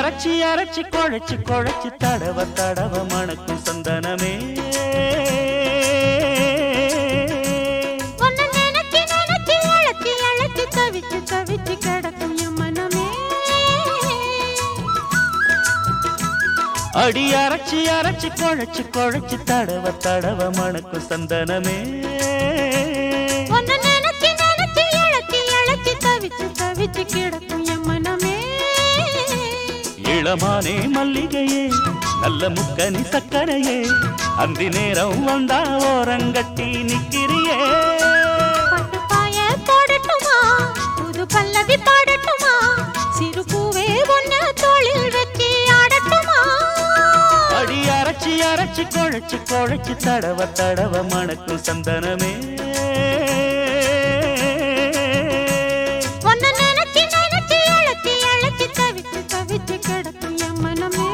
அரைச்சி அரைச்சி குழைச்சி குழைச்சி தடவ தடவ மணக்கும் சந்தனமே உன்னை நினைச்சு நினைச்சு அழைச்சு அழைச்சு தவிச்சு தவிச்சு கிடக்கும் என் மனமே அடி அரைச்சி அரைச்சி குழைச்சி குழைச்சி தடவ தடவ மணக்கும் சந்தனமே உன்னை நினைச்சு நினைச்சு அழைச்சு அழைச்சு தவிச்சு தவிச்சு கிடக்கும் என் மனமே இளமானே மல்லிகையே நல்ல முக்கனி சக்கரையே அந்தி நேரம் வந்தா ஓரங்கட்டி நிக்கிறியே பட்டு பாய போடட்டுமா புது பல்லவி பாடட்டுமா சிறு பூவே ஒன்னு தோளில் வச்சு ஆடட்டுமா அடி அரைச்சி அரைச்சி குழைச்சி குழைச்சி தடவ தடவ மணக்கும் சந்தனமே உன்னை நினைச்சு நினைச்சு அழைச்சு அழைச்சு தவிச்சு தவிச்சு கிடக்கும் என் மனமே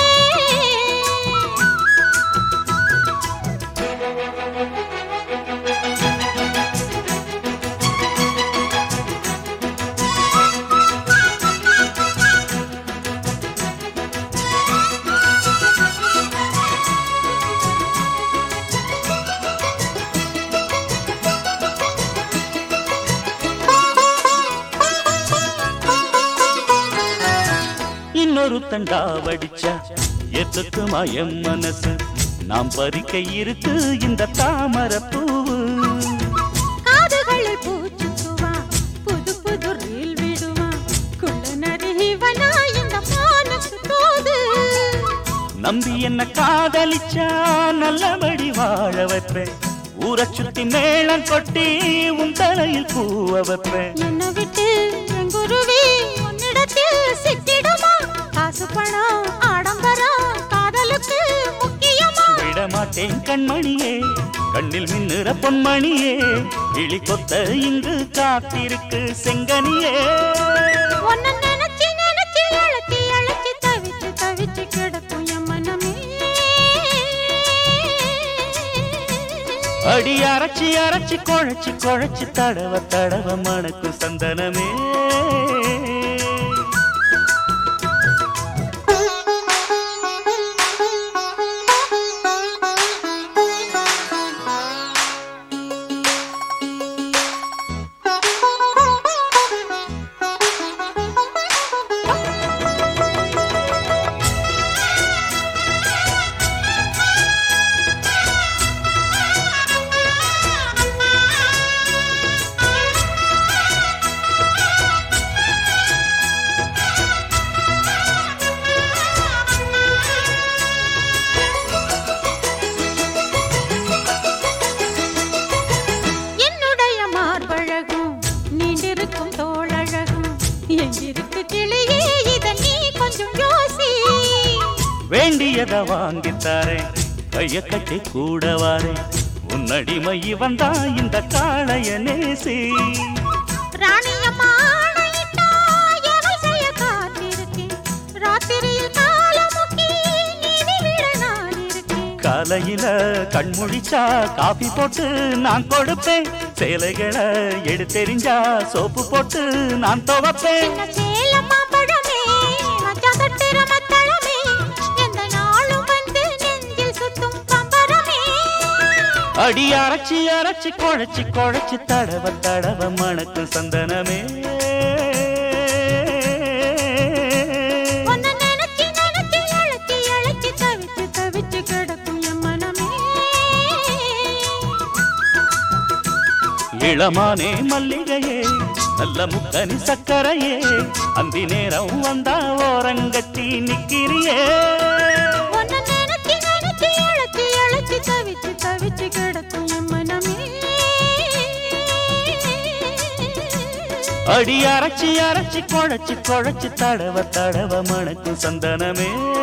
இன்னொரு தண்டா வடிச்சா எத்துக்குமா என் மனசு நாம் பறிக்க இருக்கு இந்த தாமரை பூவு காதுகளில் பூச்சுக்குவா புது புது ரீல் விடுவா குள்ள நரிவனா இந்த மானுக்கு தோது நம்பி என்ன காதலிச்சா நல்லபடி வாழ வைப்பேன் ஊரை சுத்தி மேளம் கொட்டி உன் தலையில் பூவ வைப்பேன் என்னை விட்டு என் குருவி உன்னிடத்தில் சிக்கிடுமா காசு பணம் ஆடம்பரம் காதலுக்கு முக்கியமா விட மாட்டேன் கண்மணியே கண்ணில் மின்னுற பொன்மணியே இழி கொத்த இங்கு காத்திருக்கு செங்கனியே உன்னை நினைச்சு நினைச்சு அழைச்சி அழைச்சி தவிச்சு தவிச்சு கிடக்கும் என் மனமே அடி அரைச்சி அரைச்சி குழைச்சி குழைச்சி தடவ தடவ மணக்கும் சந்தனமே என்னுடைய மார்பழகும் நீண்டிருக்கும் தோழழகும் எங்கிருக்கு கிளியே இத நீ கொஞ்சம் யோசி வேண்டியத வாங்கித்தாரேன் கைய கட்டி கூட வாரேன் உன்னடிமை வந்தா இந்த காளைய நேசி ராணியம்மா ஆணையிட்டா எவை செய்ய காத்திருக்கேன் ராத்திரியில் காலமுக்கி நீதி விட நான் இருக்கேன் காலையில கண்முழிச்சா காபி போட்டு நான் கொடுப்பேன் சேலைகளை எடுத்தெறிஞ்சா சோப்பு போட்டு நான் துவப்பேன் சின்ன சேலம் மாம்பழமே மச்சான் தொட்டுற மத்தளமே எந்த நாளும் வந்து நெஞ்சில் சுத்தும் பம்பரமே அடி அரைச்சி அரைச்சி குழைச்சி குழைச்சி தடவ தடவ மணக்கும் சந்தனமே உன்னை நினைச்சு நினைச்சு அழைச்சு அழைச்சு தவிச்சு தவிச்சு கிடக்கும் என் மனமே இளமானே மல்லிகையே நல்ல முக்கனி சக்கரையே அந்தி நேரம் வந்தா ஓரங்கட்டி நிக்கிறியே உன்னை நினைச்சு நினைச்சு அழைச்சு அழைச்சு தவிச்சு தவிச்சு கிடக்கும் என் மனமே அடி அரைச்சி அரைச்சி குழைச்சி குழைச்சி தடவ தடவ மணக்கும் சந்தனமே